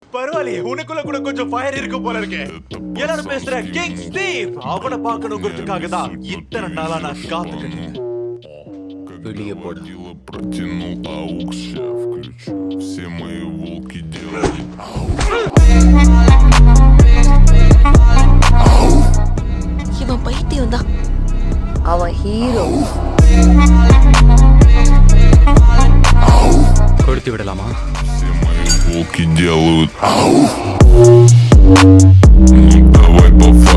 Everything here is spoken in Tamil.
பரவாயில்லையே உனக்குள்ள கூட கொஞ்சம் ஃபயர் இருக்கு போல இருக்கு எல்லாரும் பேசுற கிங் ஸ்டீவ் அவனை பார்க்கணுங்கிறதுக்காக தான் இத்தனை நாளா நான் காத்துக்கிட்டு இருந்தேன். வெளியே போட Дело протянул аук, ща включу. Все мои волки делают இவன் பைத்தியம் தான் அவன் ஹீரோ கொடுத்து விடலாமா Все мои волки делают ау. Ну давай по